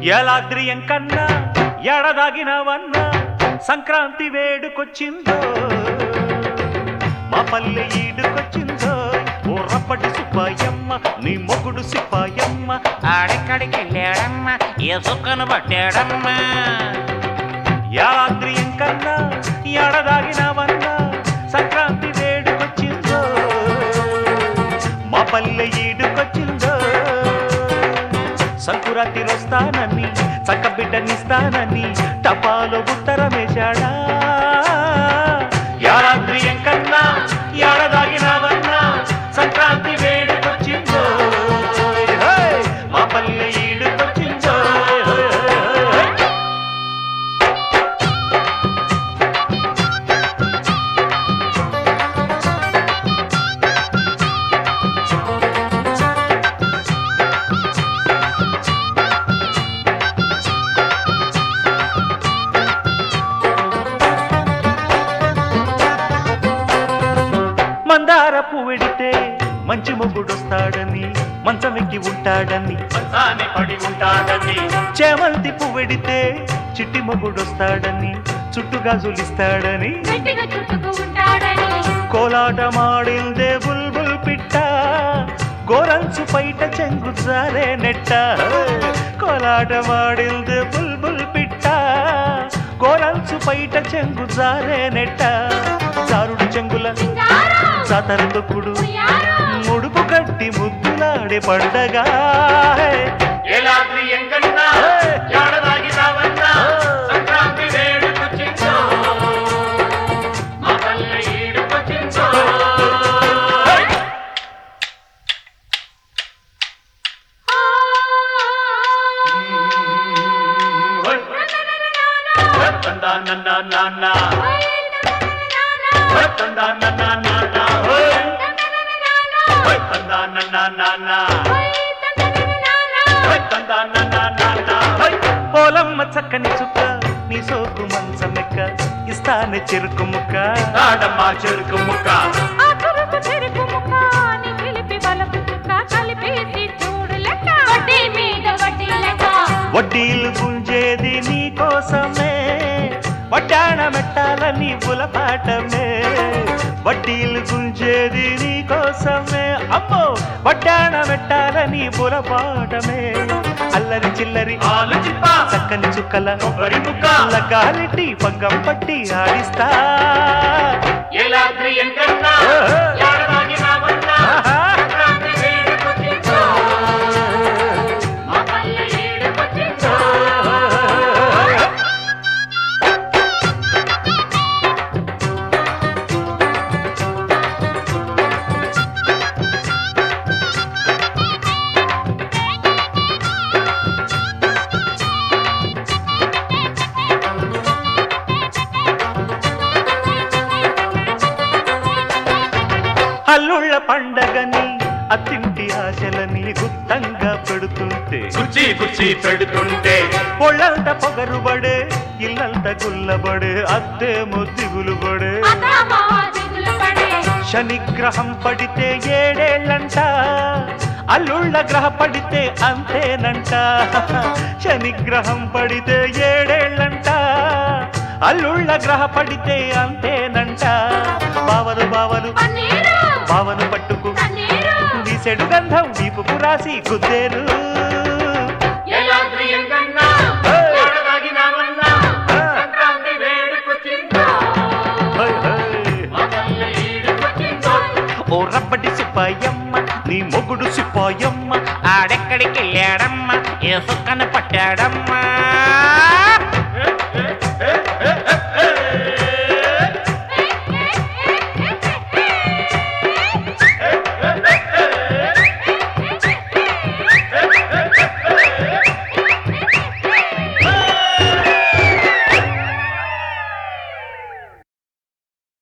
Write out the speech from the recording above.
ఎలాద్రియం కన్నా ఎడదాగినవన్నా సంక్రాంతి వేడుకొచ్చిందో మా పల్లె ఈడుకొచ్చిందో ఓ రప్పటి సుబ్బాయమ్మ నీ మొగుడు సిప్పాయమ్మ ఆడెక్కడికి వెళ్ళాడమ్మా ఏ సుక్కను పట్టాడమ్మా యాద్రియం కన్నా ఎడదాగినవన్నా సంక్రాంతి వేడుకొచ్చిందో మా పల్లె ఈడుకొచ్చిందో సంకురాతి వస్తానని చక్క బిడ్డనిస్తానని టపాలో ఉత్తరమేశాడా యాద్రియం కన్నా ఎడదాగినవన్నా సంక్రాంతి వేడుకొచ్చిందో హే! మా పల్లె ఈడుకొచ్చిందో హే! హే! హే! మందార పువ్వెడితే మంచి మొగుడొస్తాడని మంచమెక్కి ఉంటాడని మంచాన్ని పడి ఉంటాడని చేమంతి పువ్వెడితే చిట్టి మొగుడొస్తాడని చుట్టుగా జులిస్తాడని గట్టిగా చుట్టుకు ఉంటాడని కోలాటమాడిందే బుల్బుల్ పిట్ట గోరంచు పైట చెంగు జారే నెట్ట కోలాటమాడిందే బుల్బుల్ పిట్ట గోరంచు పైట చెంగు జారే నెట్ట జారుడు చెంగుల సింగారం జాతర తొక్కుడు ఉయ్యారం ముడుపు కట్టి ముద్దులాడే పండగా ఏలాద్రి ఎంకన్నా ఏడదాగి రావన్నా సంక్రాంతి వేడుకొచ్చిందో మా పల్లె ఈడుకొచ్చిందో తందా నన్న నాన్న తందా నన్న నాన్న తందా నన్న నాన్న తందా నన్న నాన్న పోలమ్మ చక్కని చుక్క నీ సోకు మంచమెక్క ఇస్తానే చెరుకు ముక్క తాడమ్మా చెరుకు ముక్క ఆ చురుకు చెరుకు ముక్క నీ పిలిపి బలపు చుక్క కలిపేసి చూడు లెక్క వడ్డీ మీద వడ్డీ లెక్క వడ్డీలు గుంజేది నీ కోసమే వడ్డాణ మెట్టాలని బులపాటమే వడ్డీలు గుంజేది నీ కోసమే అమ్మో వడ్డాణ మెట్టాలని బులపాటమే అల్లరి చిల్లరి ఆలు చిప్ప చక్కని చుక్కల కొబ్బరి ముక్క లగాలిటి పగ్గం పట్టి ఆడిస్తా ఏలాద్రి ఎంకన్నా ఏడదాగి రావన్నా సంక్రాంతి వేడుకొచ్చిందో మా పల్లె ఈడుకొచ్చిందో అల్లుళ్ళ పండగని అత్తింటి ఆశలని గుత్తంగా పెడుతుంటే కుర్చీ కుర్చీ పెడుతుంటే ఒళ్ళంత పొగరుబడే ఇల్లంత గుల్లబడే అత్తేమో దిగులుబడే అతమా దిగులు పడే శనిగ్రహం పడితే ఏడేళ్ళంట అల్లుళ్ళ గ్రహ పడితే అంతేనంట శనిగ్రహం పడితే ఏడేళ్ళంట అల్లుళ్ళ గ్రహ పడితే అంతేనంట బావలు బావలు పన్నీరు బావను పట్టుకు పన్నీరు వీసెడు గంధం వీపుకు రాసి గుద్దేరు ఏలాద్రి ఎంకన్నా ఏడదాగి రావన్నా సంక్రాంతి వేడుకొచ్చిందో హై, హై. మా పల్లె ఈడుకొచ్చిందో ఓ రబ్బడి సిప్పాయమ్మ నీ మొగుడు సిప్పాయమ్మ ఆడెక్కడికి వెళ్ళాడమ్మా ఏ సుక్కను పట్టాడమ్మా